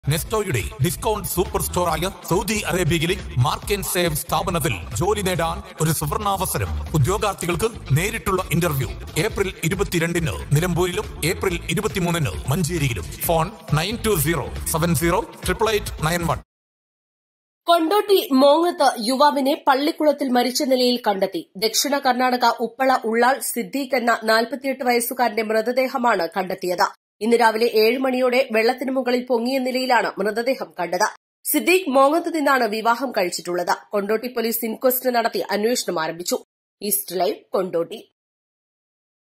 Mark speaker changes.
Speaker 1: നെസ്റ്റോയുടെ discount super സ്റ്റോറായ Saudi അറേബ്യയിലെ mark and save സ്ഥാപനത്തിൽ ജോലി നേടാൻ ഒരു സുവർണാവസരം ഉദ്യോഗാർത്ഥികൾക്ക് നേരിട്ടുള്ള ഇന്റർവ്യൂ ഏപ്രിൽ ഇരുപത്തിരണ്ടിന് നിലമ്പൂരിലും ഏപ്രിൽ ഇരുപത്തിമൂന്നിന് മഞ്ചേരിയിലും phone nine two zero seven zero triple eight nine one
Speaker 2: Kondotty മോങ്ങത്ത് യുവാവിനെ പള്ളിക്കുളത്തിൽ മരിച്ച നിലയിൽ കണ്ടെത്തി ദക്ഷിണ കർണാടക ഉപ്പള ഉള്ളാൾ സിദ്ദീഖ് എന്ന നാൽപ്പത്തിയെട്ട് വയസ്സുകാരന്റെ മൃതദേഹമാണ് കണ്ടെത്തിയത് ഇന്ന് രാവിലെ ഏഴ് മണിയോടെ വെള്ളത്തിന് മുകളിൽ പൊങ്ങിയ നിലയിലാണ് മൃതദേഹം കണ്ടത് സിദ്ദീഖ് മോങ്ങത്ത് നിന്നാണ് വിവാഹം കഴിച്ചിട്ടുള്ളത് കൊണ്ടോട്ടി പോലീസ് ഇൻക്വസ്റ്റ് നടത്തി അന്വേഷണം ആരംഭിച്ചു ഈസ്റ്റ് ലൈവ് കൊണ്ടോട്ടി